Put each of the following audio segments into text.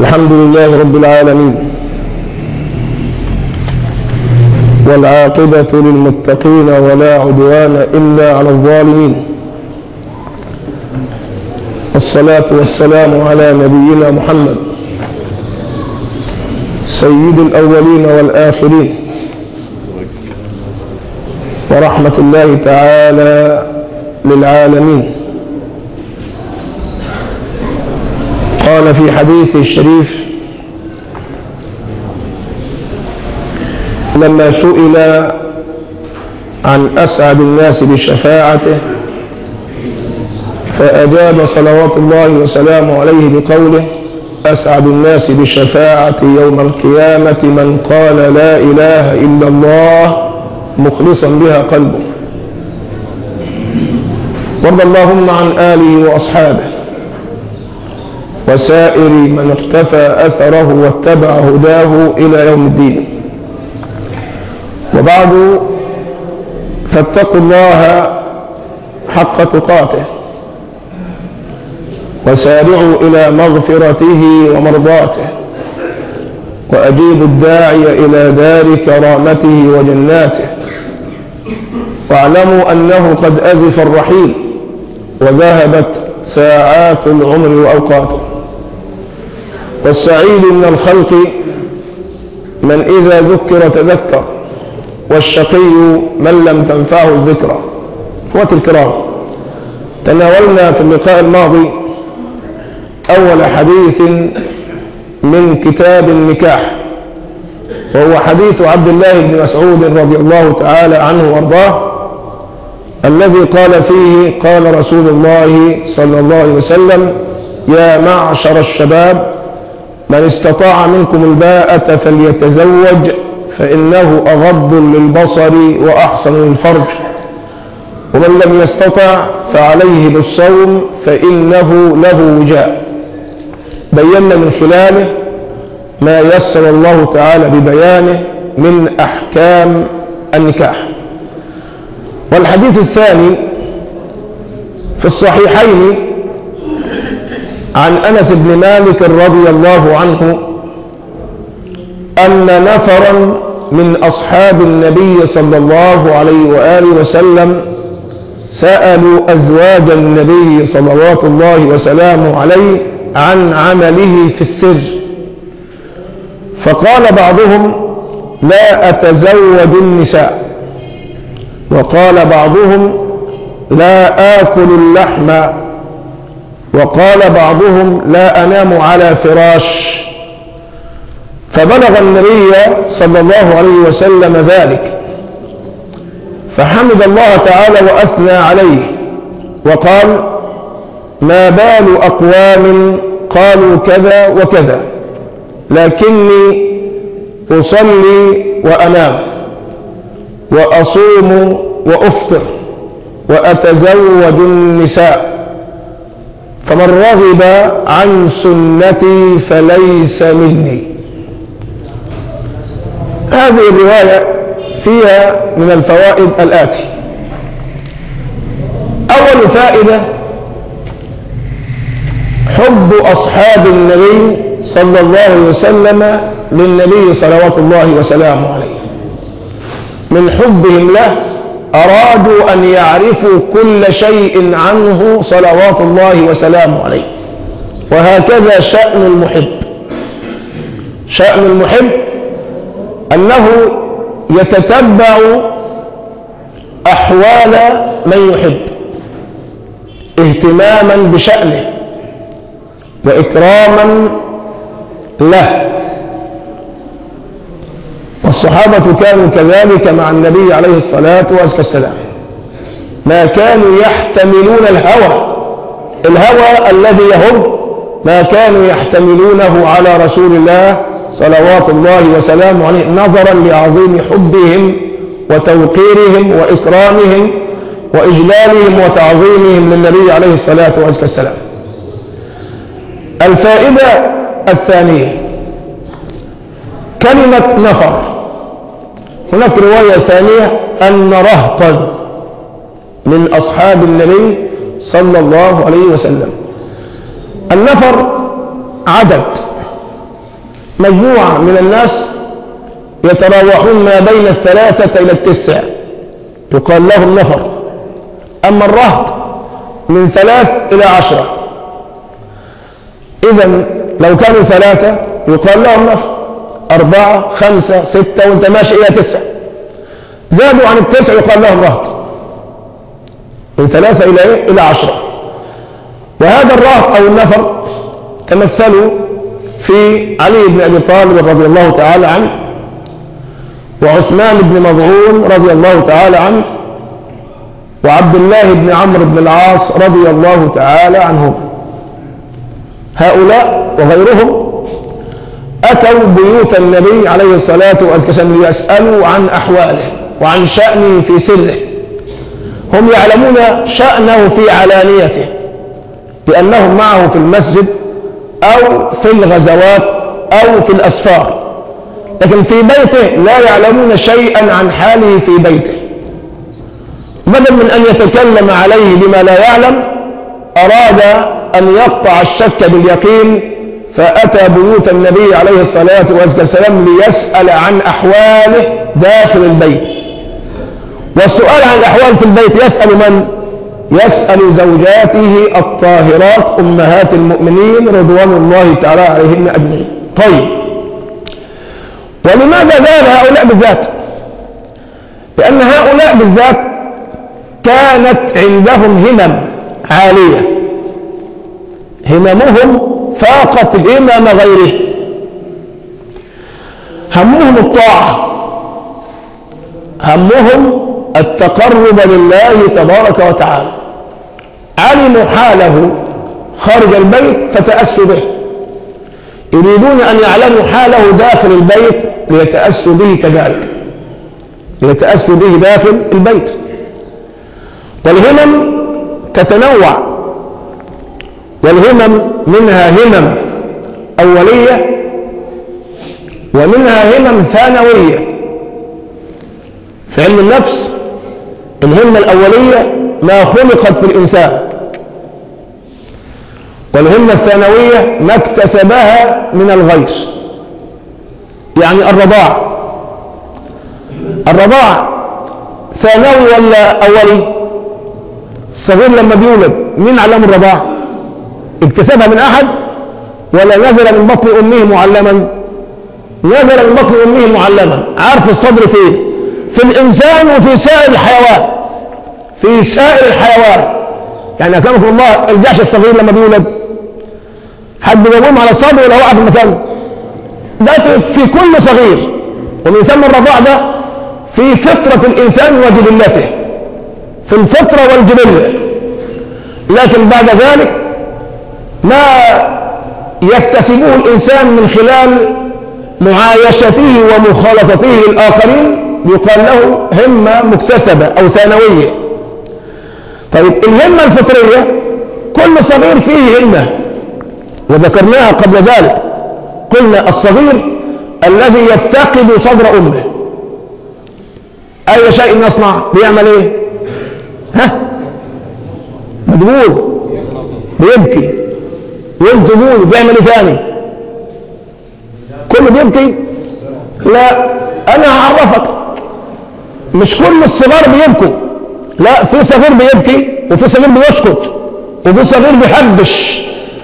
الحمد لله رب العالمين والعاقبة للمتقين ولا عدوان إلا على الظالمين الصلاة والسلام على نبينا محمد سيد الأولين والآخرين ورحمة الله تعالى للعالمين قال في حديث الشريف لما سئل عن أسعد الناس بشفاعته فأجاب صلوات الله وسلامه عليه بقوله أسعد الناس بشفاعة يوم القيامة من قال لا إله إلا الله مخلصا بها قلبه وارض اللهم عن آله وأصحابه وسائر من اقتفى أثره واتبع هداه إلى يوم الدين وبعد فاتقوا الله حق تقاته وسارعوا إلى مغفرته ومرضاته وأجيبوا الداعي إلى دار كرامته وجناته واعلموا أنه قد أزف الرحيل وذهبت ساعات العمر وأوقاته والسعيد من الخلق من إذا ذكر تذكر والشقي من لم تنفعه الذكرى اخواتي الكرام تناولنا في اللقاء الماضي أول حديث من كتاب النكاح وهو حديث عبد الله بن مسعود رضي الله تعالى عنه وارضاه الذي قال فيه قال رسول الله صلى الله عليه وسلم يا معشر الشباب من استطاع منكم الباءة فليتزوج فإنه أغض للبصر وأحسن للفرج ومن لم يستطع فعليه بالصوم فإنه له وجاء بينا من خلاله ما يسر الله تعالى ببيانه من أحكام النكاح والحديث الثاني في الصحيحين عن أنس بن مالك رضي الله عنه أن نفرا من أصحاب النبي صلى الله عليه وآله وسلم سألوا أزواج النبي صلوات الله وسلامه عليه عن عمله في السر فقال بعضهم لا أتزوج النساء وقال بعضهم لا آكل اللحم وقال بعضهم لا أنام على فراش فبلغ النبي صلى الله عليه وسلم ذلك فحمد الله تعالى وأثنى عليه وقال ما بال أقوام قالوا كذا وكذا لكني أصلي وأنام وأصوم وأفطر وأتزوج النساء فمن رغب عن سنتي فليس مني هذه الرواية فيها من الفوائد الآتي أول فائدة حب أصحاب النبي صلى الله عليه وسلم للنبي صلوات الله وسلامه عليه من حبهم له أرادوا أن يعرفوا كل شيء عنه صلوات الله وسلامه عليه وهكذا شأن المحب شأن المحب أنه يتتبع أحوال من يحب اهتماما بشأنه وإكراما له والصحابة كانوا كذلك مع النبي عليه الصلاة والسلام ما كانوا يحتملون الهوى الهوى الذي يهب ما كانوا يحتملونه على رسول الله صلوات الله وسلامه عليه نظرا لعظيم حبهم وتوقيرهم وإكرامهم وإجلالهم وتعظيمهم للنبي عليه الصلاة والسلام الفائدة الثانية كلمة نفر هناك رواية ثانية أن رهطا من أصحاب النبي صلى الله عليه وسلم النفر عدد مجموعة من الناس يتراوحون ما بين الثلاثة إلى التسع يقال لهم نفر أما الرهط من ثلاث إلى عشرة إذا لو كانوا ثلاثة يقال لهم نفر أربعة خمسة ستة وانت ماشي إلى تسعة زادوا عن التسع يقال لهم رهط من ثلاثة إلى إيه؟ إلى عشرة وهذا الرهط أو النفر تمثلوا في علي بن أبي طالب رضي الله تعالى عنه وعثمان بن مظعون رضي الله تعالى عنه وعبد الله بن عمرو بن العاص رضي الله تعالى عنهم هؤلاء وغيرهم أتوا بيوت النبي عليه الصلاة والسلام ليسألوا عن أحواله وعن شأنه في سره هم يعلمون شأنه في علانيته لأنهم معه في المسجد أو في الغزوات أو في الأسفار لكن في بيته لا يعلمون شيئا عن حاله في بيته بدل من أن يتكلم عليه بما لا يعلم أراد أن يقطع الشك باليقين فأتى بيوت النبي عليه الصلاة والسلام ليسأل عن أحواله داخل البيت والسؤال عن الأحوال في البيت يسأل من؟ يسأل زوجاته الطاهرات أمهات المؤمنين رضوان الله تعالى عليهن أجمعين طيب ولماذا ذهب هؤلاء بالذات؟ لأن هؤلاء بالذات كانت عندهم همم عالية هممهم فاقت همم غيره همهم الطاعة همهم التقرب لله تبارك وتعالى علموا حاله خارج البيت فتأسوا به يريدون أن يعلموا حاله داخل البيت ليتأسوا به كذلك ليتأسوا به داخل البيت والهمم تتنوع والهمم منها همم أولية ومنها همم ثانوية في علم النفس الهمة الأولية ما خلقت في الإنسان والهمة الثانوية ما اكتسبها من الغير يعني الرضاع الرضاع ثانوي ولا أولي الصغير لما بيولد مين علمه الرضاع اكتسبها من أحد ولا نزل من بطن أمه معلما نزل من بطن أمه معلما عارف الصدر فين في الإنسان وفي سائر الحيوان في سائر الحيوان يعني أكرمكم الله الجحش الصغير لما بيولد حد بيقوم على الصدر ولا وقع في مكانه ده في كل صغير ومن ثم الرضاع ده في فطرة الإنسان وجبلته في الفطرة والجبلة لكن بعد ذلك ما يكتسبه الإنسان من خلال معايشته ومخالطته للآخرين يقال له همة مكتسبة أو ثانوية طيب الهمة الفطرية كل صغير فيه همة وذكرناها قبل ذلك قلنا الصغير الذي يفتقد صدر أمه أي شيء يصنع بيعمل إيه ها مدبور بيبكي وانت بيعمل ايه تاني كله بيبكي لا انا هعرفك مش كل الصغار بيبكوا لا في صغير بيبكي وفي صغير بيسكت وفي صغير بيحبش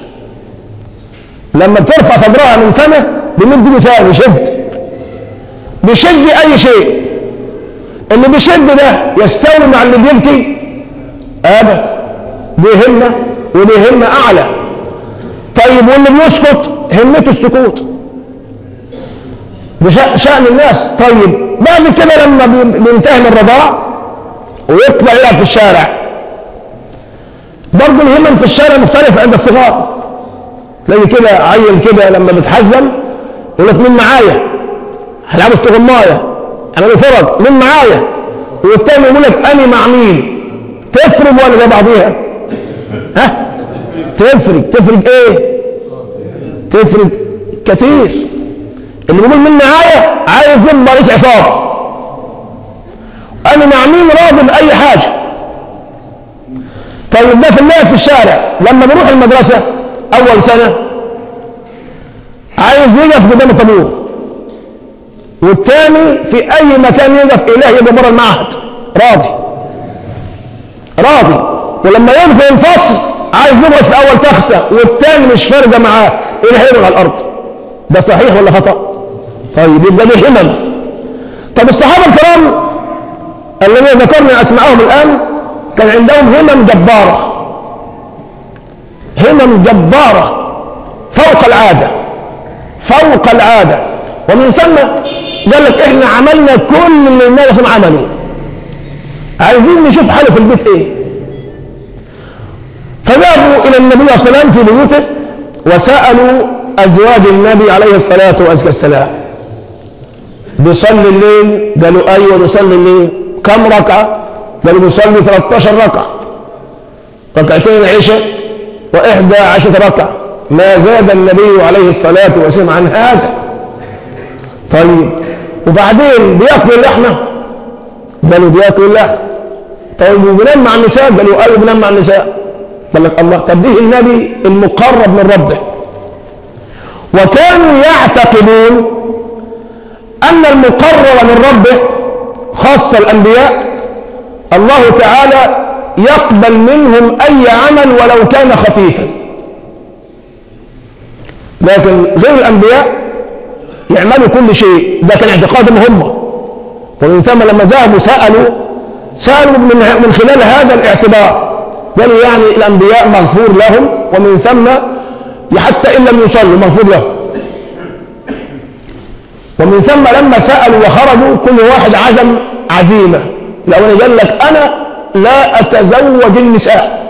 لما بترفع صدرها من فمه بيمد له تاني يشد بيشد اي شيء اللي بيشد ده يستوي مع اللي بيبكي ابدا دي همه ودي همه اعلى طيب واللي بيسكت همته السكوت بشأن الناس طيب بعد كده لما بينتهي من الرضاع ويطلع يلعب في الشارع برضه الهمم في الشارع مختلفة عند الصغار تلاقي كده عيل كده لما بيتحزن يقول لك مين معايا؟ هلعبوا استغماية اعملوا فرج مين معايا؟ والتاني يقول لك أنا مع مين؟ تفرق ولا زي بعضيها؟ ها؟ تفرق تفرق ايه؟ تفرق كتير اللي بيقول مين معايا عايز يبقى رئيس عصابه انا مع مين راضي باي حاجه طيب ده في اللعب في الشارع لما بروح المدرسه اول سنه عايز يقف قدام الطابور والتاني في اي مكان يقف اله يبقى بره المعهد راضي راضي ولما يدخل الفصل عايز يقعد في اول تخته والتاني مش فارقه معاه اله يبقى على الارض ده صحيح ولا خطا طيب يبقى دي همم طب الصحابه الكرام الذين ذكرنا اسماءهم الان كان عندهم همم جباره همم جباره فوق العاده فوق العاده ومن ثم قال لك احنا عملنا كل اللي النبي صلى الله عليه وسلم عمله عايزين نشوف حاله في البيت ايه فذهبوا الى النبي صلى الله عليه وسلم في بيوته وسالوا ازواج النبي عليه الصلاه والسلام بيصلي الليل قالوا ايوه بيصلي الليل كم ركعه قالوا بيصلي 13 ركعه ركعتين عشاء واحدى عشرة ركعه ما زاد النبي عليه الصلاه والسلام عن هذا طيب وبعدين بياكلوا اللحمه قالوا بياكلوا اللحمه طيب وبنام مع النساء قالوا ايوه بنام مع النساء قال لك الله طب دي النبي المقرب من ربه وكانوا يعتقدون ان المقرب من ربه خاصه الانبياء الله تعالى يقبل منهم اي عمل ولو كان خفيفا لكن غير الانبياء يعملوا كل شيء ده كان اعتقادهم هم ومن ثم لما ذهبوا سالوا سالوا من من خلال هذا الاعتبار قالوا يعني الانبياء مغفور لهم ومن ثم حتى ان لم يصلوا مغفور لهم ومن ثم لما سالوا وخرجوا كل واحد عزم عزيمه الاولاني قال لك انا لا اتزوج النساء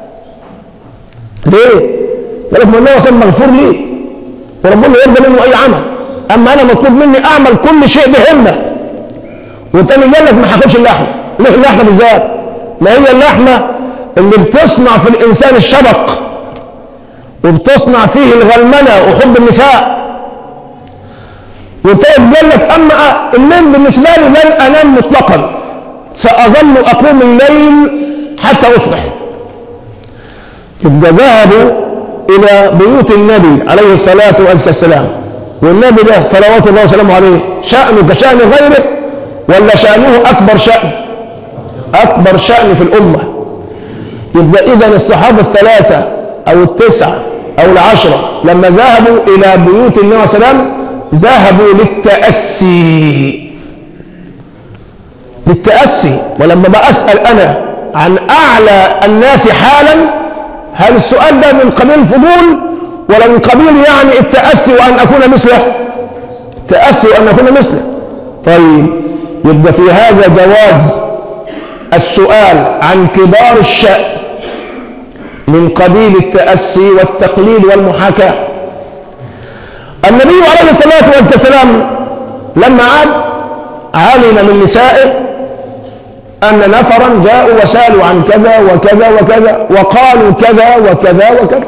ليه؟ قال لك ما النبي صلى مغفور لي وربنا يرضى منه اي عمل اما انا مطلوب مني اعمل كل شيء بهمه والتاني قال لك ما هاكلش اللحمه ليه اللحمه بالذات؟ ما هي اللحمه اللي بتصنع في الانسان الشبق وبتصنع فيه الغلمنه وحب النساء والتالت قال لك اما الليل بالنسبه لي لن انام مطلقا ساظل اقوم الليل حتى اصبح يبقى ذهبوا الى بيوت النبي عليه الصلاه والسلام والنبي ده صلوات الله وسلامه عليه شأنه كشأن غيره ولا شأنه أكبر شأن أكبر شأن في الأمة يبقى إذا الصحابة الثلاثة أو التسعة أو العشرة لما ذهبوا إلى بيوت النبي صلى الله عليه وسلم ذهبوا للتأسي للتأسي ولما بأسأل أنا عن أعلى الناس حالا هل السؤال ده من قبيل الفضول ولا من قبيل يعني التأسي وأن أكون مثله التأسي وأن أكون مثله طيب يبقى في هذا جواز السؤال عن كبار الشأن من قبيل التأسي والتقليد والمحاكاة النبي عليه الصلاة والسلام لما عاد علم من نسائه أن نفرا جاءوا وسألوا عن كذا وكذا وكذا وقالوا كذا وكذا وكذا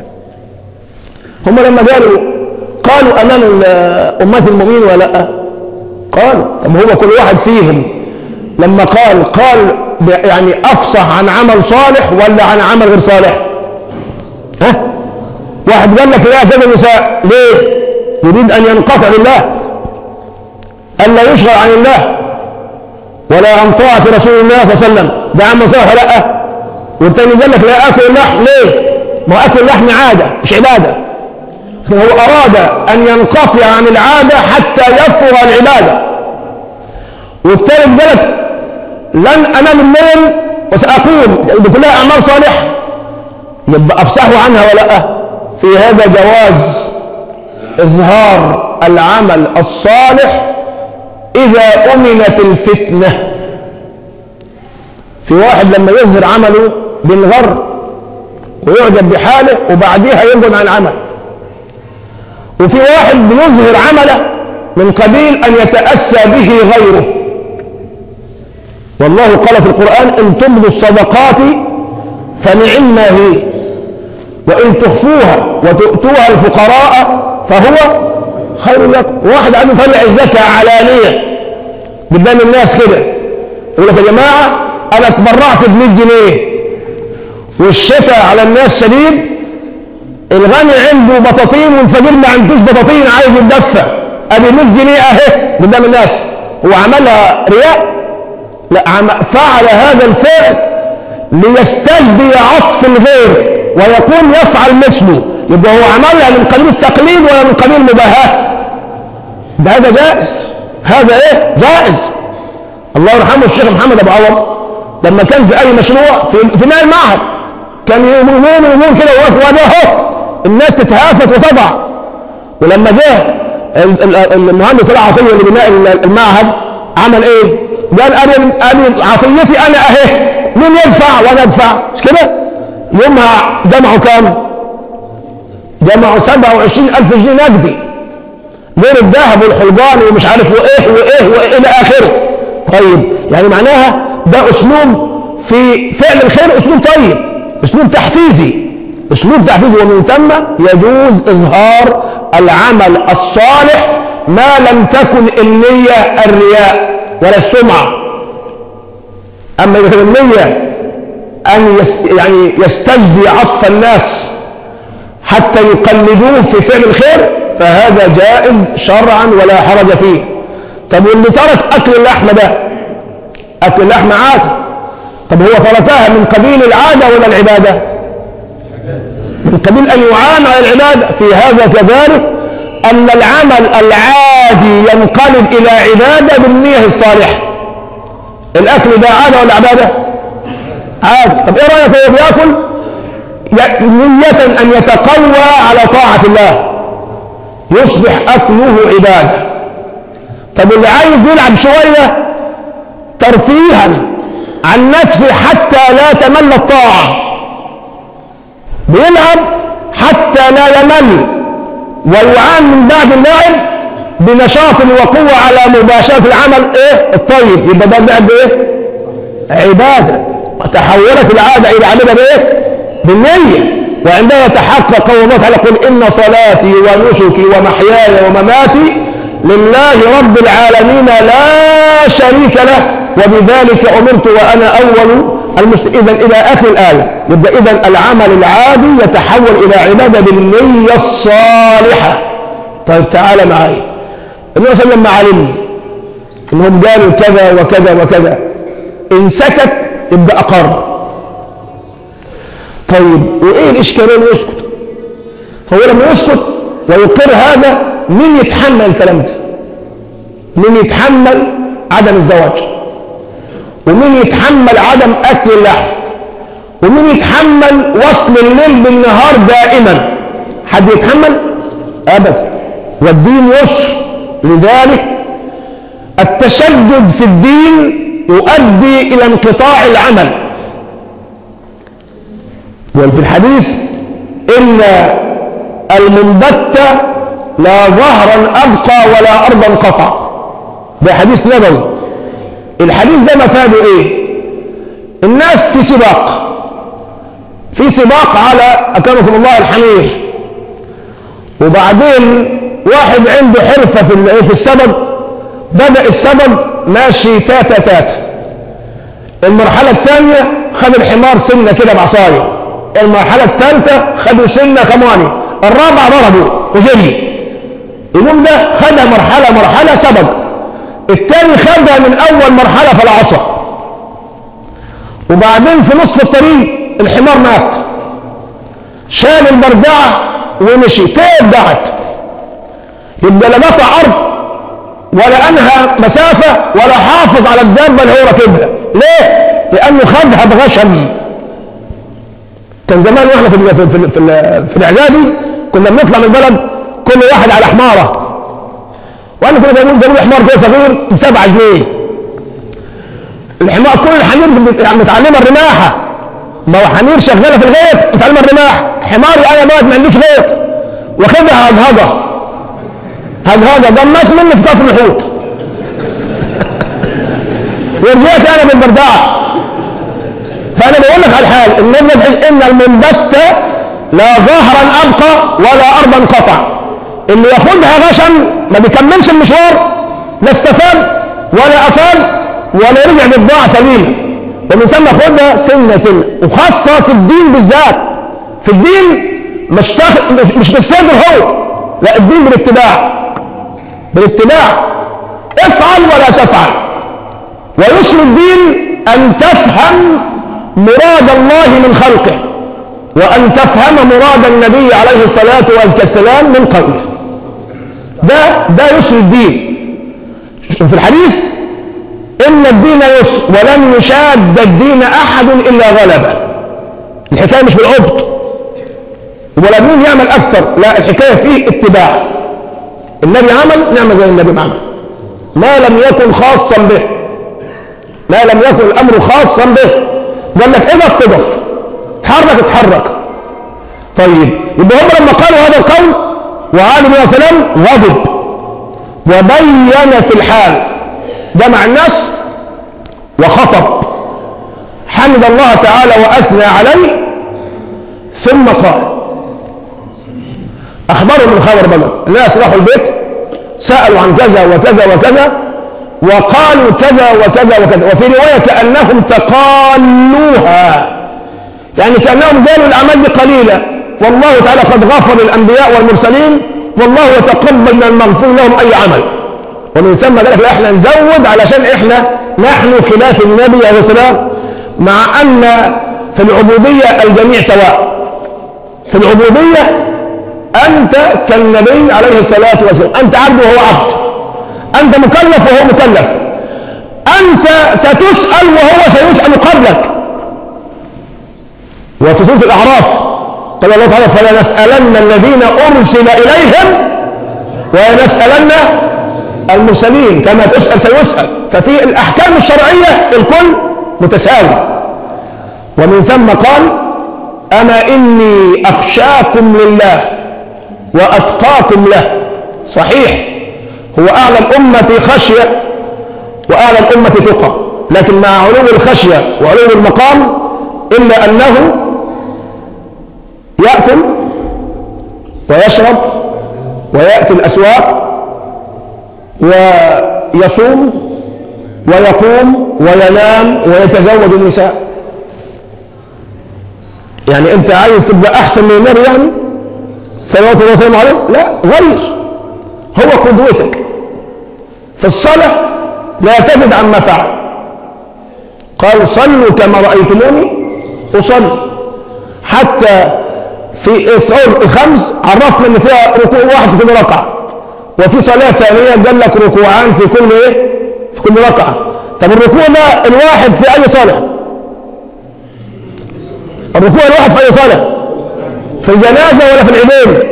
هم لما قالوا قالوا أمام أمة المؤمنين ولا لا قالوا طب هو كل واحد فيهم لما قال قال يعني أفصح عن عمل صالح ولا عن عمل غير صالح ها واحد قال لك لا كذا النساء ليه يريد أن ينقطع لله ألا يشغل عن الله ولا عن طاعة رسول الله صلى الله عليه وسلم ده عمل صالح لا والتاني قال لك لا أكل اللحم ليه ما هو أكل اللحم عادة مش عبادة هو أراد أن ينقطع عن العادة حتى يفرغ العبادة والثالث قال لك لن أنام الليل وسأقوم دي كلها أعمال صالحة يبقى أفسحوا عنها ولا لا في هذا جواز إظهار العمل الصالح إذا أمنت الفتنة في واحد لما يظهر عمله بينغر ويعجب بحاله وبعديها ينقل عن العمل وفي واحد بيظهر عمله من قبيل أن يتأسى به غيره والله قال في القرآن إن تبدوا الصدقات فنعم هي وإن تخفوها وتؤتوها الفقراء فهو خير لكم واحد عنده يطلع الزكاة علانية قدام الناس كده يقول لك يا جماعة أنا اتبرعت ب 100 جنيه والشتاء على الناس شديد الغني عنده بطاطين والفقير ما عندوش بطاطين عايز يتدفى ادي 100 جنيه اهي قدام الناس هو عملها رياء لا عم فعل هذا الفعل ليستجدي عطف الغير ويكون يفعل مثله يبقى هو عملها من قبيل التقليد ولا من قبيل المباهاة ده هذا جائز هذا ايه جائز الله يرحمه الشيخ محمد ابو عوض لما كان في اي مشروع في في نهاية المعهد كان يقومون يقومون كده ويقفوا وده اهو الناس تتهافت وتضع ولما جه ال- ال- المهندس العطيه اللي بناء ال- المعهد عمل ايه؟ قال انا انا عطيتي انا اهي مين يدفع وانا ادفع مش كده؟ يومها جمعوا كام؟ جمعوا 27000 جنيه نقدي غير الذهب والحلقان ومش عارف وايه وايه وايه الى اخره طيب يعني معناها ده اسلوب في فعل الخير اسلوب طيب اسلوب تحفيزي اسلوب تحفيزي ومن ثم يجوز اظهار العمل الصالح ما لم تكن النية الرياء ولا السمعة اما اذا كان النية ان يس يعني يستجدي عطف الناس حتى يقلدوه في فعل الخير فهذا جائز شرعا ولا حرج فيه طب واللي ترك اكل اللحم ده اكل اللحم عادي طب هو تركها من قبيل العاده ولا العباده من قبيل ان يعان على العباده في هذا كذلك ان العمل العادي ينقلب الى عباده بالنيه الصالحه الاكل ده عاده ولا عباده عاده طب ايه رايك هو بياكل ي- نية أن يتقوى على طاعة الله يصبح أكله عبادة طب اللي عايز يلعب شوية ترفيها عن نفسه حتى لا تمل الطاعة بيلعب حتى لا يمل ويعان من بعد اللعب بنشاط وقوة على مباشرة العمل ايه الطيب يبقى ده اللعب ايه عبادة وتحولت العادة إلى عبادة بإيه؟ بالنية وعندها يتحقق قول الله تعالى قل إن صلاتي ونسكي ومحياي ومماتي لله رب العالمين لا شريك له وبذلك أمرت وأنا أول المسلمين إذا إلى آخر الآية يبقى إذا العمل العادي يتحول إلى عبادة بالنية الصالحة طيب تعالى معي النبي صلى الله عليه وسلم لما علم إنهم قالوا كذا وكذا وكذا إن سكت يبقى أقر طيب وإيه الإشكالية إنه يسكت هو لما يسكت ويقر هذا مين يتحمل الكلام ده مين يتحمل عدم الزواج ومين يتحمل عدم أكل اللحم ومين يتحمل وصل الليل بالنهار دائما حد يتحمل أبدا والدين يسر لذلك التشدد في الدين يؤدي إلى انقطاع العمل وفي الحديث إن المنبت لا ظهرا أبقى ولا أرضا قطع ده حديث نبوي الحديث ده مفاده إيه الناس في سباق في سباق على أكرمكم الله الحمير وبعدين واحد عنده حرفة في في السبب بدأ السبب ماشي تاتا تاتا المرحلة الثانية خد الحمار سنة كده بعصاية المرحلة الثالثة خدوا سنة كماني الرابع ضربوا وجري اليوم ده خدها مرحلة مرحلة سبق الثاني خدها من أول مرحلة في العصا وبعدين في نصف الطريق الحمار مات شال البردعة ومشي تيب قعد يبقى لا قطع أرض ولا أنهى مسافة ولا حافظ على الدابة اللي هو راكبها ليه؟ لأنه خدها بغشم كان زمان واحنا في ال في ال في, ال في الاعدادي كنا بنطلع من البلد كل واحد على حماره وانا كنت بقول جابوا لي حمار كده صغير ب 7 جنيه الحمار كل الحمير متعلمه الرماحه ما هو حمير شغاله في الغيط متعلمه الرماحه حماري انا مات ما عندوش غيط واخدها هجهجه هجهجه ضمت مني في طرف الحوت ورجعت انا بالبردعه فانا بقول لك على الحال النبي بحيث ان المنبت لا ظهرا ابقى ولا ارضا قطع اللي ياخدها غشم ما بيكملش المشوار لا استفاد ولا افاد ولا رجع ببضاعه سليمه ومن ثم خدها سنه سنه وخاصه في الدين بالذات في الدين مش تاخد مش- مش بالصدر هو لا الدين بالاتباع بالاتباع افعل ولا تفعل ويسر الدين أن تفهم مراد الله من خلقه وأن تفهم مراد النبي عليه الصلاة والسلام من قوله ده ده يسر الدين شوف الحديث إن الدين يسر ولن يشاد الدين أحد إلا غلبه الحكاية مش بالعبط ولا مين يعمل أكثر لا الحكاية فيه اتباع النبي عمل نعمل زي النبي ما عمل ما لم يكن خاصا به ما لم يكن الأمر خاصا به قال لك اقف تقف تحرك تحرك طيب يبقى هم لما قالوا هذا القول وعلي بن سلام غضب وبين في الحال جمع الناس وخطب حمد الله تعالى وأثنى عليه ثم قال أخبرهم من خبر بلد الناس راحوا البيت سألوا عن كذا وكذا وكذا وقالوا كذا وكذا وكذا وفي رواية كأنهم تقالوها يعني كأنهم قالوا الأعمال دي قليلة والله تعالى قد غفر للأنبياء والمرسلين والله يتقبل من المغفور لهم أي عمل ومن ثم ذلك لا احنا نزود علشان احنا نحن خلاف النبي عليه السلام مع أن في العبودية الجميع سواء في العبودية أنت كالنبي عليه الصلاة والسلام أنت عبد وهو عبد أنت مكلف وهو مكلف أنت ستسأل وهو سيسأل قبلك وفي سورة الأعراف قال الله تعالى فلنسألن الذين أرسل إليهم ولنسألن المرسلين كما تسأل سيسأل ففي الأحكام الشرعية الكل متساوي ومن ثم قال أما إني أخشاكم لله وأتقاكم له صحيح هو أعلى الأمة خشية وأعلى الأمة تقى لكن مع علو الخشية وعلو المقام إلا أنه يأكل ويشرب ويأتي الأسواق ويصوم ويقوم وينام ويتزوج النساء يعني أنت عايز تبقى أحسن من النبي يعني صلوات الله وسلامه عليه لا غير هو قدوتك في الصلاة لا تزد عما فعل قال صلوا كما رأيتموني أصلي حتى في الصلاة الخمس عرفنا ان فيها ركوع واحد في كل ركعة وفي صلاة ثانية قال لك ركوعان في كل ايه في كل ركعة طب الركوع ده الواحد في أي صلاة الركوع الواحد في أي صلاة في الجنازة ولا في العيدين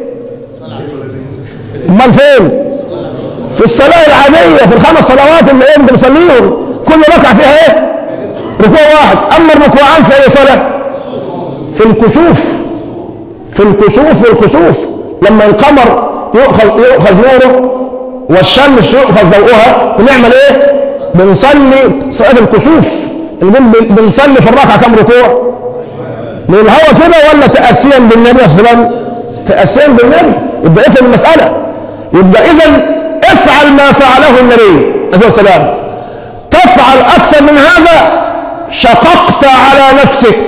امال فين في الصلاة العادية في الخمس صلوات اللي انت بتصليهم كل ركعة فيها ايه ركوع واحد اما الركوعان في اي صلاة في الكسوف في الكسوف والكسوف لما القمر يؤخذ يؤخذ نوره والشمس يؤخذ ضوءها بنعمل ايه بنصلي صلاة الكسوف بنقول بنصلي في الركعة كم ركوع من الهوى كده ولا تأسيا بالنبي صلى الله عليه وسلم تأسيا بالنبي يبقى افهم المسألة يبقى إذا افعل ما فعله النبي عليه الصلاة والسلام تفعل أكثر من هذا شققت على نفسك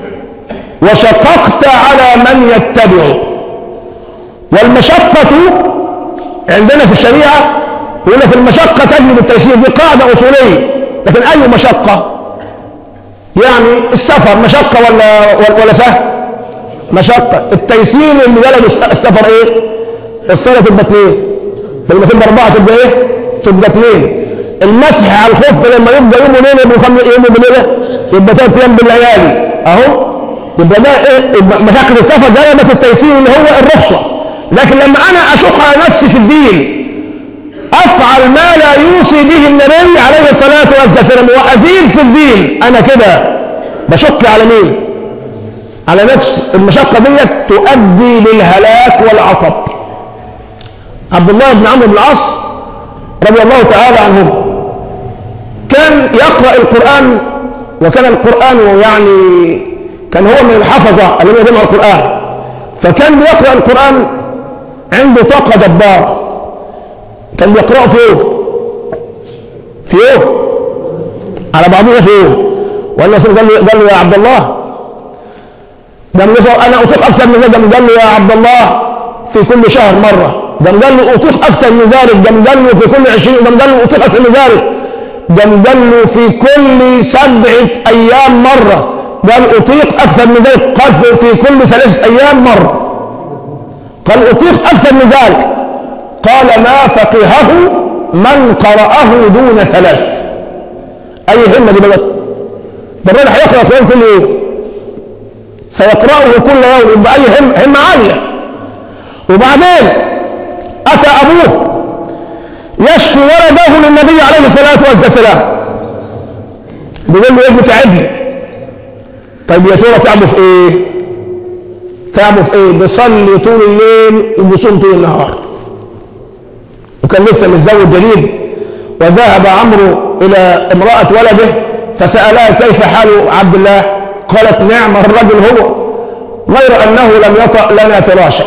وشققت على من يتبع والمشقة عندنا في الشريعة يقول لك المشقة تجلب التيسير دي قاعدة أصولية لكن أي مشقة يعني السفر مشقة ولا ولا سهل مشقة التيسير اللي جلب السفر ايه الصلاة تبقى اثنين لما تبقى أربعة تبقى ايه تبقى اثنين المسح على الخف لما يبقى يوم وليلة يبقى كم يوم وليلة يبقى ثلاث أيام بالليالي أهو يبقى ده ايه يبقى مشقة السفر جلبت التيسير اللي هو الرخصة لكن لما أنا أشق على نفسي في الدين أفعل ما لا يوصي به النبي عليه الصلاة والسلام وأزيد في الدين أنا كده بشق على مين؟ على نفس المشقة ديت تؤدي للهلاك والعطب عبد الله بن عمرو بن العاص رضي الله تعالى عنه كان يقرأ القرآن وكان القرآن يعني كان هو من الحفظة الذين جمعوا القرآن فكان بيقرأ القرآن عنده طاقة جبارة كان بيقرأه في يوم في يوم على بعضها في يوم والنبي قال له قال له يا عبد الله ده انا اطيق اكثر من ذلك قال له يا عبد الله في كل شهر مره ده قال له اطيق اكثر من ذلك ده قال له في كل 20 ده قال له اطيق اكثر من ذلك ده قال له في كل سبعه ايام مره قال اطيق اكثر من ذلك قال في كل ثلاثه ايام مره قال اطيق اكثر من ذلك قال ما فقهه من قرأه دون ثلاث اي همه دي بقى ده الراجل هيقرا القران كل يوم سيقرأه كل يوم يبقى أي هم همة عالية وبعدين أتى أبوه يشكو ولده للنبي عليه الصلاة والسلام بيقول له ابني تعبني طيب يا ترى تعبه في ايه؟ تعبه في ايه؟ بيصلي طول الليل وبيصوم طول النهار وكان لسه متزوج جديد وذهب عمرو الى امرأة ولده فسألها كيف حال عبد الله قالت نعم الرجل هو غير انه لم يطأ لنا فراشا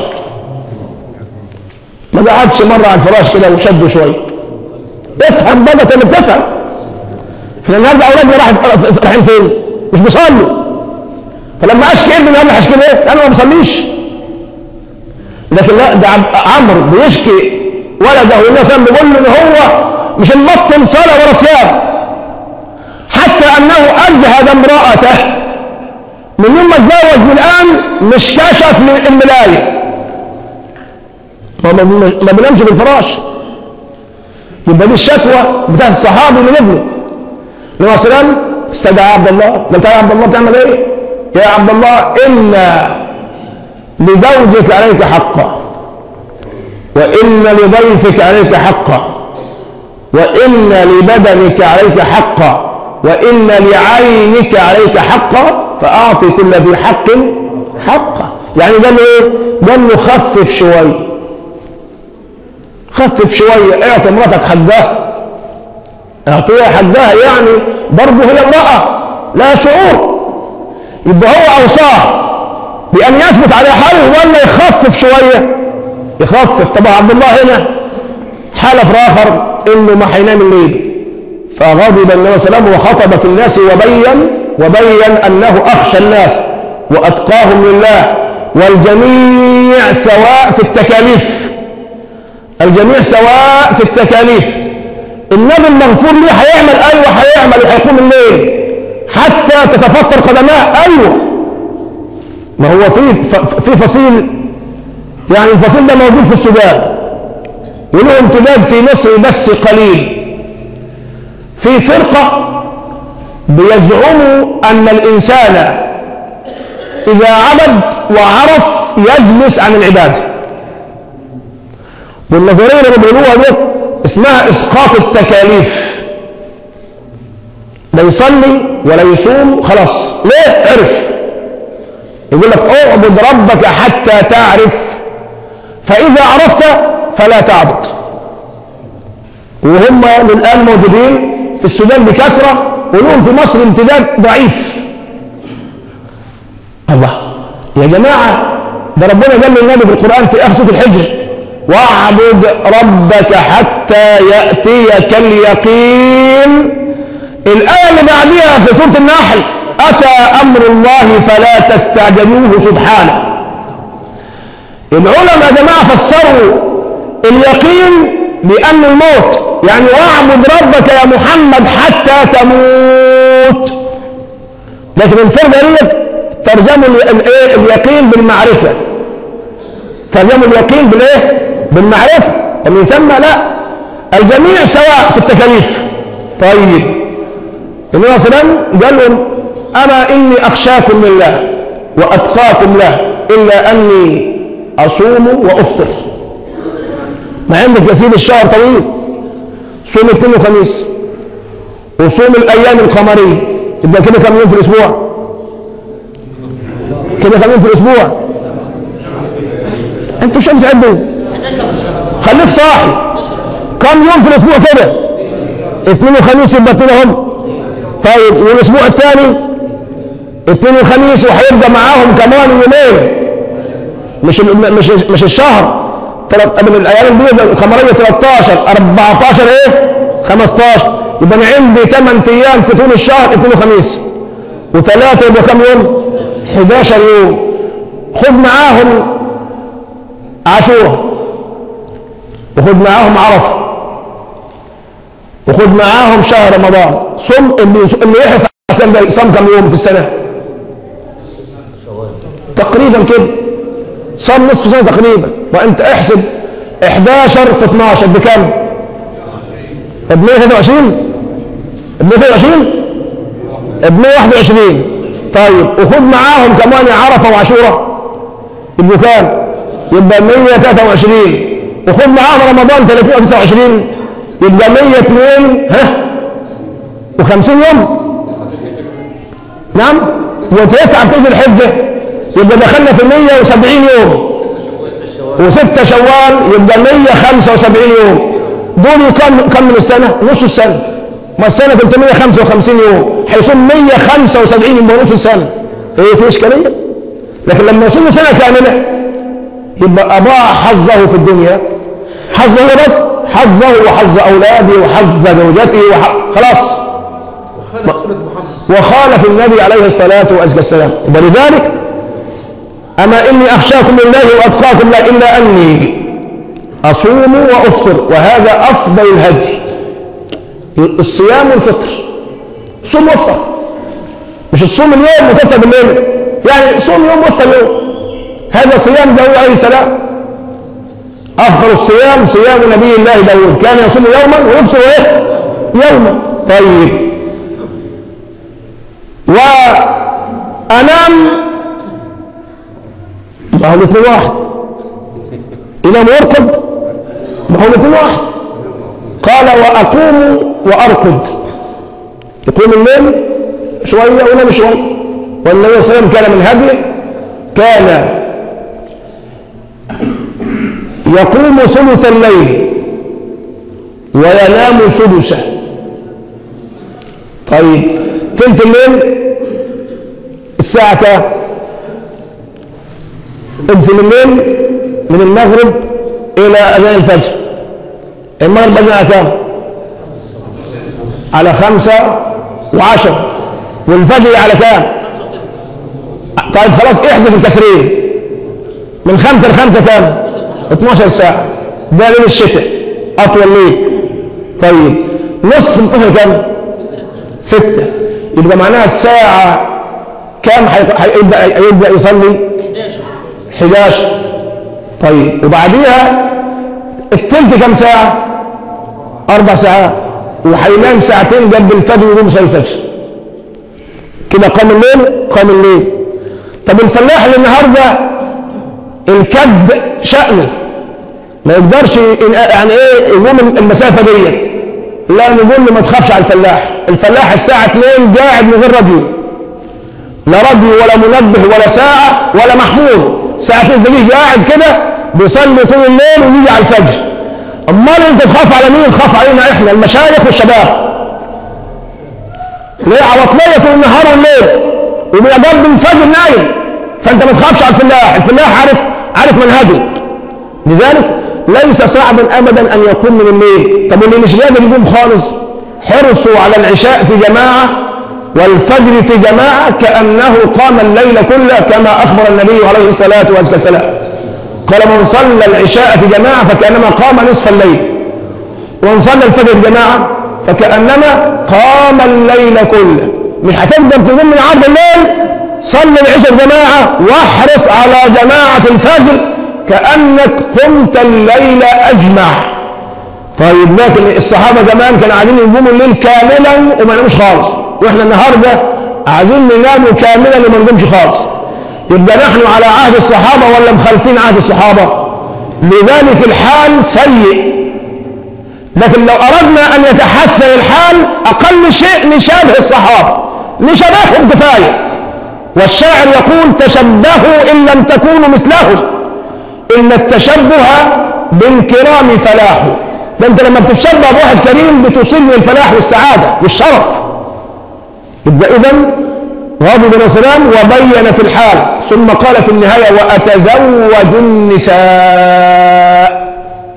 ما قعدش مره على الفراش كده وشده شويه افهم بقى انت بتفهم احنا النهارده اولادنا راح رايحين فين؟ مش بيصلوا فلما اشكي ابني النهارده هشكي ليه؟ انا ما بصليش لكن لا ده عمرو بيشكي ولده والناس بيقول له ان هو مش مبطل صلاه ولا صيام حتى انه اجهد امراته من يوم ما اتزوج من الان مش كشف من الملايه ما ما بينامش في الفراش يبقى دي الشكوى بتاعت الصحابي من ابنه النبي صلى الله عليه وسلم استدعى عبد الله قال تعالى يا عبد الله بتعمل ايه؟ يا عبد الله ان لزوجك عليك حقا وان لضيفك عليك حقا وان لبدنك عليك حقا وان لعينك عليك حقا فاعطي كل ذي حق حقه يعني قال له ايه؟ قال له خفف شويه خفف شوية اعطي مراتك حقها اعطيها حقها يعني برضه هي امرأة لا شعور يبقى هو اوصاه بان يثبت على حاله ولا يخفف شوية يخفف طبعا عبد الله هنا حلف اخر انه ما حينام الليل فغضب النبي صلى الله عليه وسلم وخطب في الناس وبين وبين انه اخشى الناس واتقاهم لله والجميع سواء في التكاليف الجميع سواء في التكاليف النبي المغفور ليه هيعمل ايوه هيعمل وهيقوم الليل حتى تتفطر قدماه ايوه ما هو في في فصيل يعني الفصيل ده موجود في السودان وله امتداد في مصر بس قليل في فرقه بيزعموا ان الانسان اذا عبد وعرف يجلس عن العباده والنظريه اللي بيقولوها دي اسمها اسقاط التكاليف لا يصلي ولا يصوم خلاص ليه عرف يقول لك اعبد ربك حتى تعرف فاذا عرفت فلا تعبد وهم الان موجودين في السودان بكثره ولهم في مصر امتداد ضعيف الله يا جماعه ده ربنا قال للنبي في القران في اخر سوره الحجر واعبد ربك حتى يأتيك اليقين الآية اللي بعدها في سورة النحل أتى أمر الله فلا تستعجلوه سبحانه العلماء يا جماعة فسروا اليقين بأن الموت يعني واعبد ربك يا محمد حتى تموت لكن الفرقة ديت ترجموا الايه اليقين بالمعرفة ترجموا اليقين بالايه بالمعرفة ومن ثم لا الجميع سواء في التكاليف طيب النبي صلى الله عليه وسلم قال لهم أنا إني أخشاكم لله وأتقاكم له إلا أني أصوم وأفطر ما عندك يا سيدي الشهر طويل صوم اثنين وخميس وصوم الأيام القمرية يبقى كده كم يوم في الأسبوع؟ كده كم يوم في الأسبوع؟ أنتوا شو بتعدوا؟ خليك صاحي كم يوم في الاسبوع كده اثنين وخميس يبقى اثنين هم طيب والاسبوع الثاني اثنين وخميس وهيبقى معاهم كمان يومين مش مش مش الشهر من الايام البيضاء القمريه 13 14 ايه 15 يبقى انا عندي 8 ايام في طول الشهر اثنين وخميس وثلاثه يبقى كم يوم 11 يوم خد معاهم عاشوره وخد معاهم عرفه وخد معاهم شهر رمضان صم اللي اللي يحرص على ده صام كم يوم في السنه تقريبا كده صام نصف سنه تقريبا وانت احسب 11 في 12 بكم؟ ب 123 ب 123 ب 121 طيب وخد معاهم كمان عرفه وعاشوره يبقوا كام؟ يبقى 123 وخد معاهم رمضان 30 او 29 يبقى 102 ها و50 يوم نعم وتسعة كل الحجة يبقى دخلنا في 170 يوم وستة شوال يبقى 175 يوم دول كم كم من السنة؟ نص السنة ما السنة 355 يوم هيصوم 175 يوم نص السنة ايه في اشكالية؟ لكن لما يصوم سنة كاملة يبقى أضاع حظه في الدنيا حظه هو بس حظه وحظ أولاده وحظ زوجته وح... خلاص وخالف النبي عليه الصلاة والسلام ولذلك أما إني أخشاكم لله وأتقاكم لا إلا أني أصوم وأفطر وهذا أفضل الهدي الصيام والفطر صوم وافطر مش تصوم اليوم وتفطر بالليل يعني صوم يوم وافطر يوم هذا صيام داود عليه السلام أفضل الصيام صيام نبي الله داود كان يصوم يوما ويفطر إيه؟ يوما طيب وأنام ما هو الاثنين واحد إنام وارقد ما هو الاثنين واحد قال وأقوم وأرقد يقوم الليل شوية وينام شوية والنبي صلى الله عليه وسلم كان من هديه كان يقوم ثلث الليل وينام سدسه طيب تلت الليل الساعة كام؟ اقسم الليل من المغرب إلى أذان الفجر المغرب أذان على كام؟ على خمسة وعشرة والفجر على كام؟ طيب خلاص احذف الكسرين من خمسة لخمسة كام؟ 12 ساعة ده ليل الشتاء أطول ليل طيب نصف الظهر كام؟ ستة يبقى معناها الساعة كام هيبدأ هيبدأ يصلي؟ 11 طيب وبعديها التلت كام ساعة؟ أربع ساعات وهينام ساعتين قبل الفجر ويقوم يصلي الفجر كده قام الليل قام الليل طب الفلاح اللي النهارده الكد شأنه ما يقدرش يعني ايه يقوم المسافة دي لا نقول له ما تخافش على الفلاح الفلاح الساعة 2 قاعد من غير راديو لا راديو ولا منبه ولا ساعة ولا محمول ساعة 2 تلاقيه قاعد كده بيصلي طول الليل ويجي على الفجر امال انت تخاف على مين تخاف علينا احنا المشايخ والشباب ليه عواطلية طول النهار والليل وبيقضي الفجر نايم فانت ما تخافش على الفلاح الفلاح عارف عارف منهجه لذلك ليس صعبا ابدا ان يقوم من الليل طب اللي مش قادر يقوم خالص حرصوا على العشاء في جماعه والفجر في جماعه كانه قام الليل كله كما اخبر النبي عليه الصلاه والسلام قال من صلى العشاء في جماعه فكانما قام نصف الليل ومن صلى الفجر في جماعه فكانما قام الليل كله مش هتقدر تقوم من عرض الليل صلي العشاء في جماعه واحرص على جماعه الفجر كأنك قمت الليل أجمع طيب لكن الصحابة زمان كانوا عايزين يقوموا الليل كاملا وما يناموش خالص واحنا النهاردة عايزين نناموا كاملا وما نقومش خالص يبقى نحن على عهد الصحابة ولا مخالفين عهد الصحابة لذلك الحال سيء لكن لو أردنا أن يتحسن الحال أقل شيء نشابه الصحابة نشبههم كفاية والشاعر يقول تشبهوا إن لم تكونوا مثلهم إن التشبه بالكرام فلاح ده أنت لما بتتشبه بواحد كريم بتصل للفلاح والسعادة والشرف يبقى إذا غاضب بن سلام وبين في الحال ثم قال في النهاية وأتزوج النساء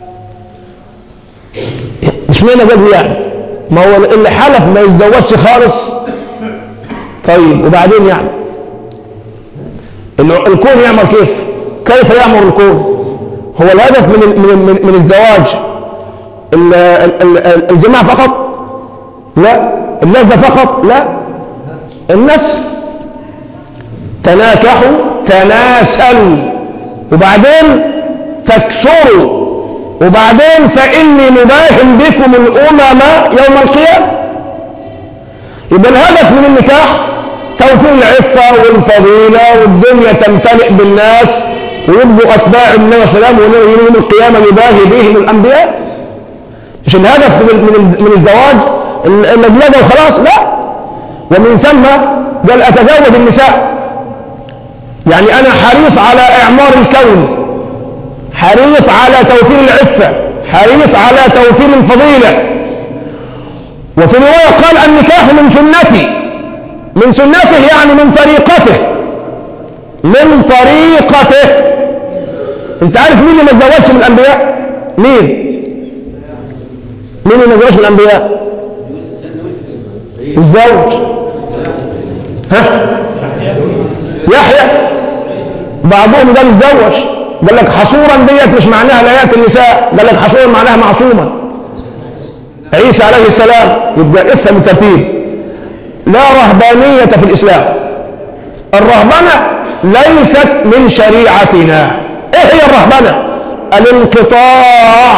مش معنى قال يعني ما هو اللي حلف ما يتزوجش خالص طيب وبعدين يعني ال- الكون يعمل كيف كيف يعمر الكون هو الهدف من ال- من من, من الزواج ال- ال- ال- الجماع فقط لا اللذة فقط لا النسل تناكحوا تناسلوا وبعدين تكثروا وبعدين فإني مباهم بكم الأمم يوم القيامة يبقى الهدف من النكاح توفير العفة والفضيلة والدنيا تمتلئ بالناس ويبقوا أتباع النبي صلى الله عليه وسلم ويوم القيامة يباهي بهم الأنبياء مش الهدف من من من الزواج النجلة وخلاص لا ومن ثم قال أتزوج النساء يعني أنا حريص على إعمار الكون حريص على توفير العفة حريص على توفير الفضيلة وفي رواية قال النكاح من سنتي من سنته يعني من طريقته من طريقته انت عارف مين اللي ما اتزوجش من الانبياء مين مين اللي ما اتزوجش من الانبياء الزوج ها يحيى بعضهم قال اتزوج قال لك حصورا ديت مش معناها لا ياتي النساء قال لك حصورا معناها معصوما عيسى عليه السلام يبقى افهم الترتيب لا رهبانية في الإسلام الرهبنة ليست من شريعتنا ايه هي الرهبنة الانقطاع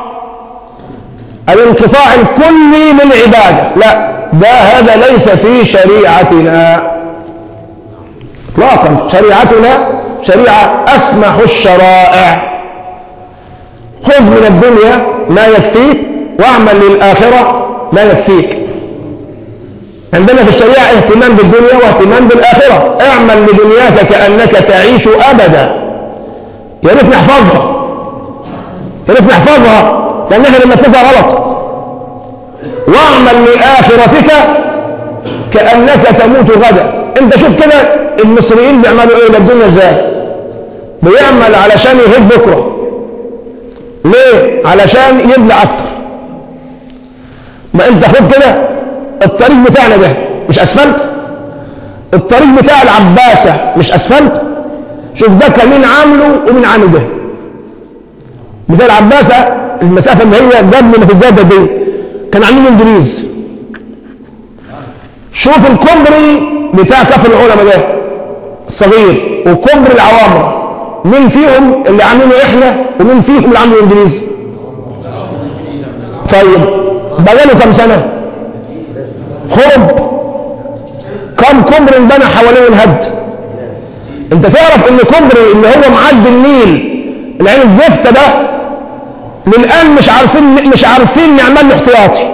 الانقطاع الكلي من العبادة لا ده هذا ليس في شريعتنا اطلاقا شريعتنا شريعة اسمح الشرائع خذ من الدنيا ما يكفيك واعمل للآخرة ما يكفيك عندنا في الشريعة اهتمام بالدنيا واهتمام بالآخرة اعمل لدنياك كأنك تعيش أبدا يا ريت نحفظها يا ريت نحفظها لأن احنا بننفذها غلط واعمل لآخرتك كأنك تموت غدا انت شوف كده المصريين بيعملوا ايه للدنيا ازاي بيعمل علشان يهد بكره ليه علشان يبلع اكتر ما انت خد كده الطريق بتاعنا ده مش اسفلت الطريق بتاع العباسة مش اسفلت شوف ده كان مين عامله ومين عامل ده بتاع العباسة المسافة اللي هي قبل ما تتجدد دي كان عاملين انجليز شوف الكوبري بتاع كفر العلماء ده الصغير وكوبري العوامرة مين فيهم اللي عاملينه احنا ومين فيهم اللي عامله الانجليز طيب بقاله كم سنة خرب كم كوبري انبنى حواليه الهد انت تعرف ان كوبري اللي هو معدي النيل العين الزفته ده للان مش عارفين مش عارفين نعمل له احتياطي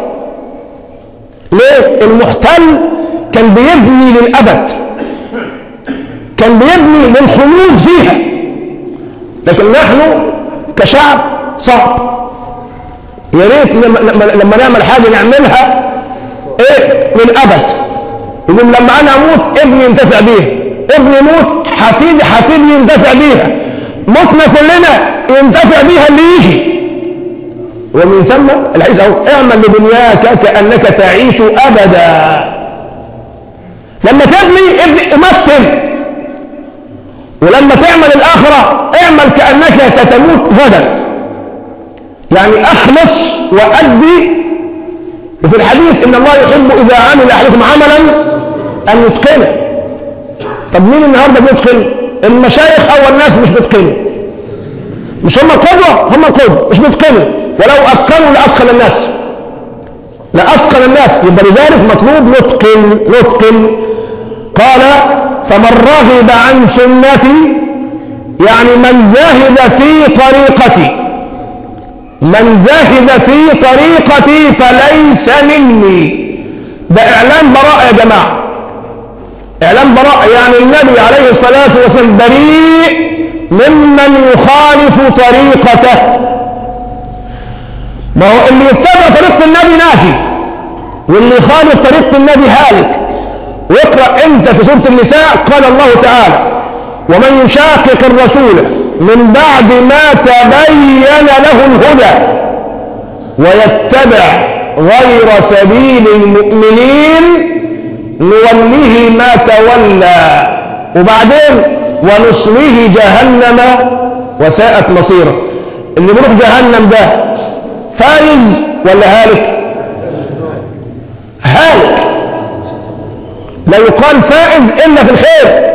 ليه المحتل كان بيبني للابد كان بيبني للخلود فيها لكن نحن كشعب صعب يا ريت لما, لما, لما نعمل حاجه نعملها ايه للابد يقول لما انا اموت ابني ينتفع بيها ابني يموت حفيدي حفيدي ينتفع بيها متنا كلنا ينتفع بيها اللي يجي ومن ثم الحديث اهو اعمل لدنياك كانك تعيش ابدا لما تبني ابني امثل ولما تعمل الاخره اعمل كانك ستموت غدا يعني اخلص وادي وفي الحديث ان الله يحب اذا عمل احدكم عملا ان يتقنه طب مين النهارده بيتقن المشايخ اول ناس مش بيتقنوا مش هم القدوه هم القدوه مش بيتقنوا ولو اتقنوا لاتقن الناس لاتقن الناس يبقى لذلك مطلوب نتقن نتقن قال فمن رغب عن سنتي يعني من زهد في طريقتي من زهد في طريقتي فليس مني ده اعلان براء يا جماعه اعلان براء يعني النبي عليه الصلاه والسلام بريء ممن يخالف طريقته ما هو اللي يتبع طريقه النبي ناجي واللي يخالف طريقه النبي هالك واقرا انت في سوره النساء قال الله تعالى ومن يشاقق الرسول من بعد ما تبين له الهدى ويتبع غير سبيل المؤمنين نوله ما تولى وبعدين ونصله جهنم وساءت مصيره اللي بيروح جهنم ده فايز ولا هالك هالك لا يقال فائز الا في الخير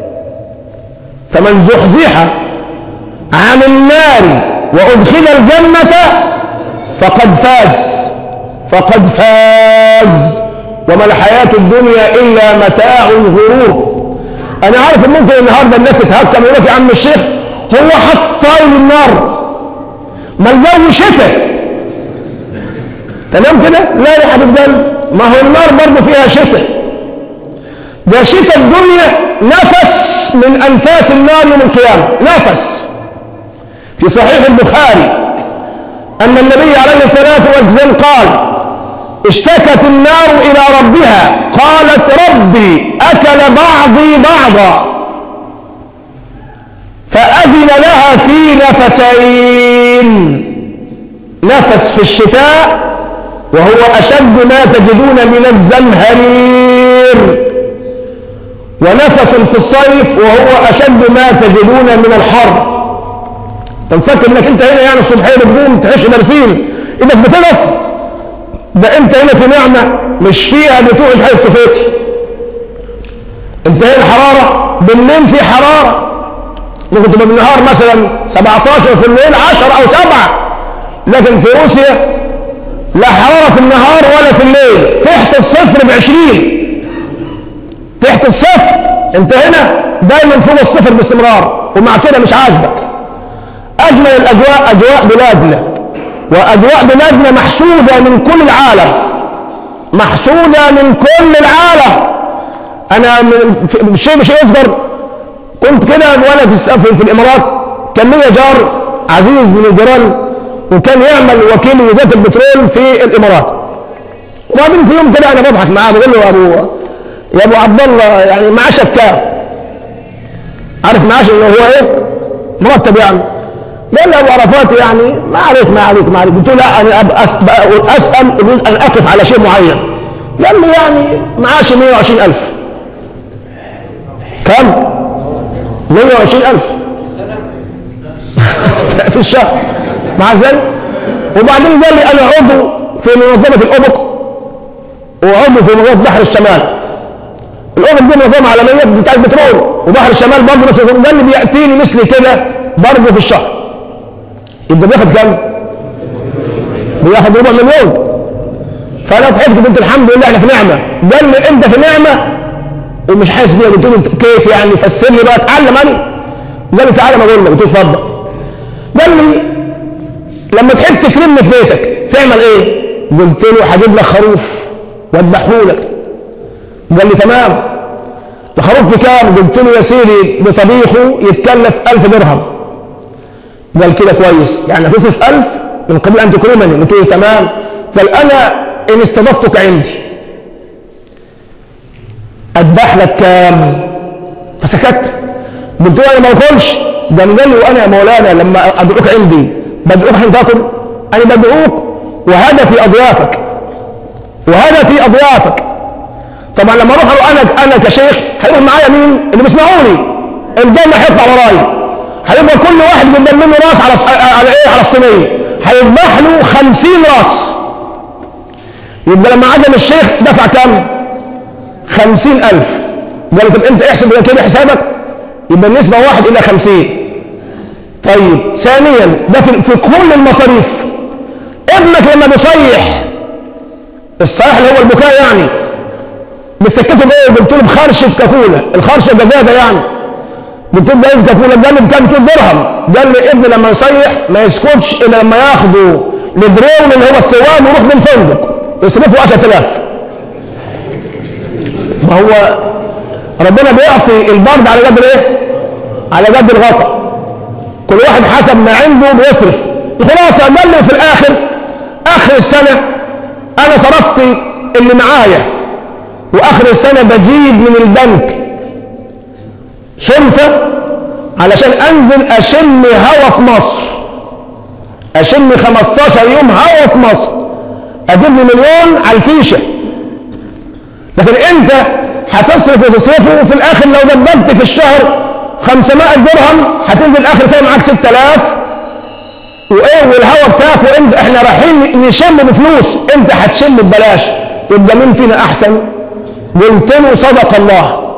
فمن زحزح عن النار وادخل الجنه فقد فاز فقد فاز وما الحياه الدنيا الا متاع الغرور انا عارف ان ممكن النهارده الناس تتهكم يقول لك يا عم الشيخ هو حط طايل النار ما الجو شتاء تمام كده لا يا حبيب قلبي ما هو النار برضه فيها شتاء ده شتاء الدنيا نفس من انفاس النار يوم القيامه نفس في صحيح البخاري ان النبي عليه الصلاه والسلام قال اشتكت النار الى ربها قالت ربي اكل بعضي بعضا فاذن لها في نفسين نفس في الشتاء وهو اشد ما تجدون من الزمهرير ونفس في الصيف وهو اشد ما تجدون من الحر طب فاكر انك انت هنا يعني الصبحيه بتقوم تعيش مرسيل انك بتقف ده انت هنا في نعمه مش فيها بتوع الحي الصفاتي انت هنا حراره بالليل في حراره ممكن تبقى بالنهار مثلا 17 في الليل 10 او 7 لكن في روسيا لا حراره في النهار ولا في الليل تحت الصفر ب 20 تحت الصفر انت هنا دايما فوق الصفر باستمرار ومع كده مش عاجبك اجمل الاجواء اجواء بلادنا واجواء بلادنا محسوده من كل العالم محسوده من كل العالم انا من شيء مش يصغر كنت كده وانا في السفر في الامارات كان ليا جار عزيز من الجيران وكان يعمل وكيل وزاره البترول في الامارات وبعدين في يوم كده انا بضحك معاه بقول له يا ابو يا ابو عبد الله يعني معاشك كام؟ عارف معاش اللي هو ايه؟ مرتب يعني قال لي ابو عرفات يعني ما عليك ما عليك ما عليك قلت له لا انا اسال اريد ان اقف على شيء معين قال لي يعني معاشي 120000 كم؟ 120000 في الشهر مع ذلك وبعدين قال لي انا عضو في منظمه الابق وعضو في منظمه بحر الشمال الابق دي منظمه عالميه بتاعت بترول وبحر الشمال برضه نفس النظام قال لي بياتيني مثلي كده برضه في الشهر يبقى بياخد كام؟ بياخد ربع مليون فانا ضحكت قلت الحمد لله احنا في نعمه قال لي انت في نعمه ومش حاسس بيها قلت له كيف يعني فسر لي بقى اتعلم انا قال لي تعالى ما اقول لك قلت له اتفضل قال لي لما تحب تكرمني في بيتك تعمل ايه؟ قلت له هجيب لك خروف واذبحه لك قال لي تمام الخروف بكام؟ قلت له يا سيدي بطبيخه يتكلف 1000 درهم قال كده كويس يعني هتصرف 1000 من قبل ان تكرمني قلت له تمام قال انا ان استضفتك عندي اذبح لك كام؟ فسكت قلت له انا ما باكلش قام قال لي وانا يا مولانا لما ادعوك عندي بدعوك عشان تاكل انا بدعوك وهدفي اضيافك وهدفي اضيافك طبعا لما اروح انا انا كشيخ هيروح معايا مين؟ اللي بيسمعوني الجنه هيطلع ورايا هيبقى كل واحد قدام منه راس على على ايه؟ على الصينيه هيذبح له 50 راس يبقى لما عدم الشيخ دفع كام؟ 50000 قال طب انت احسب كده حسابك يبقى النسبة واحد إلى خمسين طيب ثانيا ده في, في كل المصاريف ابنك لما بيصيح الصيح اللي هو البكاء يعني بتسكته بايه قلت له بخرشة كاكولا الخرشة جزازة يعني قلت له جايز كاكولا قال لي بكام 2 درهم قال لي ابني لما يصيح ما يسكتش الا لما ياخده لدرون اللي هو السواد ويروح بالفندق يصرفوا 10000 ما هو ربنا بيعطي البرد على قدر ايه؟ على قدر الغطا كل واحد حسب ما عنده بيصرف الخلاصه قال لي في الاخر اخر السنه انا صرفت اللي معايا واخر السنه بجيب من البنك سلفه علشان انزل اشم هوا في مصر اشم 15 يوم هوا في مصر اجيب لي مليون على الفيشه لكن انت هتصرف وتصرفه وفي الاخر لو دبدت في الشهر 500 درهم هتنزل اخر سنه معاك 6000 وايه والهوا بتاعك وانت احنا رايحين نشم بفلوس انت هتشم ببلاش يبقى مين فينا احسن؟ قلت له صدق الله